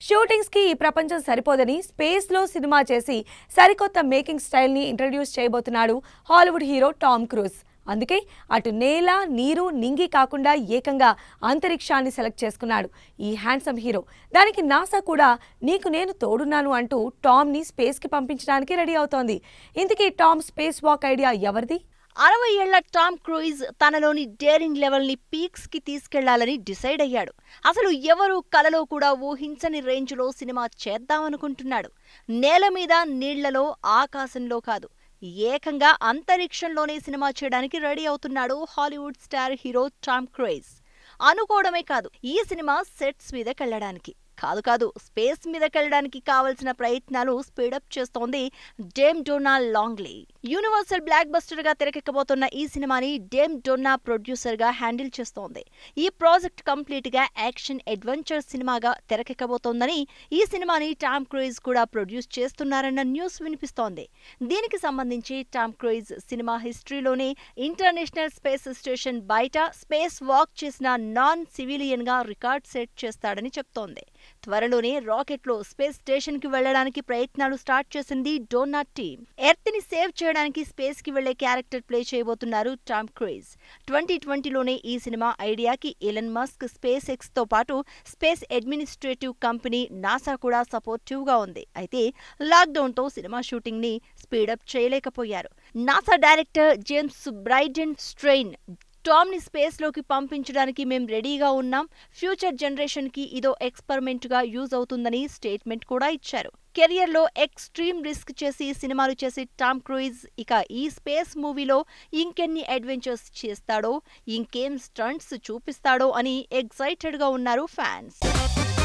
షూటింగ్స్కి ఈ ప్రపంచం సరిపోదని స్పేస్లో సినిమా చేసి సరికొత్త మేకింగ్ స్టైల్ని ఇంట్రడ్యూస్ చేయబోతున్నాడు హాలీవుడ్ హీరో టామ్ క్రూజ్ అందుకే అటు నేల నీరు నింగి కాకుండా ఏకంగా అంతరిక్షాన్ని సెలెక్ట్ చేసుకున్నాడు ఈ హ్యాండ్సమ్ హీరో దానికి నాసా కూడా నీకు నేను తోడున్నాను అంటూ టామ్ని స్పేస్కి పంపించడానికి రెడీ అవుతోంది ఇంతకీ టామ్ స్పేస్ వాక్ ఐడియా ఎవరిది అరవై ఏళ్ల టామ్ క్రూయిజ్ తనలోని డేరింగ్ లెవెల్ని పీక్స్ కి తీసుకెళ్లాలని డిసైడ్ అయ్యాడు అసలు ఎవరు కలలో కూడా ఊహించని రేంజ్లో సినిమా చేద్దామనుకుంటున్నాడు నేల మీద నీళ్లలో ఆకాశంలో కాదు ఏకంగా అంతరిక్షంలోనే సినిమా చేయడానికి రెడీ అవుతున్నాడు Hollywood star hero Tom Cruise అనుకోవడమే కాదు ఈ సినిమా సెట్స్ మీదకెళ్లడానికి కాదు కాదు స్పేస్ మీదకెళ్ళడానికి కావలసిన ప్రయత్నాలు స్పీడప్ చేస్తోంది Dame Donna Langley Universal blockbuster గా తెరకెక్కబోతున్న ఈ సినిమాని డేమ్ డోనా ప్రొడ్యూసర్ గా హ్యాండిల్ చేస్తోంది ఈ ప్రాజెక్ట్ కంప్లీట్ గా యాక్షన్ అడ్వెంచర్ సినిమాగా తెరకెక్కబోతోందని ఈ సినిమాని టామ్ క్రూయిజ్ కూడా ప్రొడ్యూస్ చేస్తున్నారన్న న్యూస్ వినిపిస్తోంది దీనికి సంబంధించి టామ్ క్రూయిజ్ సినిమా హిస్టరీలోనే ఇంటర్నేషనల్ స్పేస్ స్టేషన్ బయట స్పేస్ వాక్ చేసిన నాన్ సివిలియన్ గా రికార్డ్ సెట్ చేస్తాడని చెప్తోంది త్వరలోనే రాకెట్ లో స్పేస్ స్టేషన్ కి వెళ్లడానికి ప్రయత్నాలు స్టార్ట్ చేసింది డోనా టీమ్ ఎర్త్ ని సేవ్ చేయడానికి స్పేస్ కి వెళ్లే క్యారెక్టర్ ప్లే చేయబోతున్నారు టామ్ క్రూయిజ్ ట్వంటీ ట్వంటీలోనే ఈ సినిమా ఐడియాకి ఎలన్ మస్క్ స్పేస్ ఎక్స్ తో పాటు స్పేస్ అడ్మినిస్ట్రేటివ్ కంపెనీ నాసా కూడా సపోర్టివ్ గా ఉంది అయితే లాక్డౌన్ తో సినిమా షూటింగ్ ని స్పీడప్ చేయలేకపోయారు NASA director James Bridenstine Tom ని స్పేస్ లోకి పంపించడానికి మేం రెడీగా ఉన్నాం ఫ్యూచర్ జనరేషన్ కి ఇదో ఎక్స్పెరిమెంట్ గా యూజ్ అవుతుందని స్టేట్మెంట్ కూడా ఇచ్చారు కెరియర్ లో ఎక్స్ట్రీమ్ రిస్క్ చేసి సినిమాలు చేసి టామ్ క్రూయిజ్ ఇక ఈ స్పేస్ మూవీలో ఇంకెన్ని అడ్వెంచర్స్ చేస్తాడో ఇంకేం స్టంట్స్ చూపిస్తాడో అని ఎక్సైటెడ్ గా ఉన్నారు ఫ్యాన్స్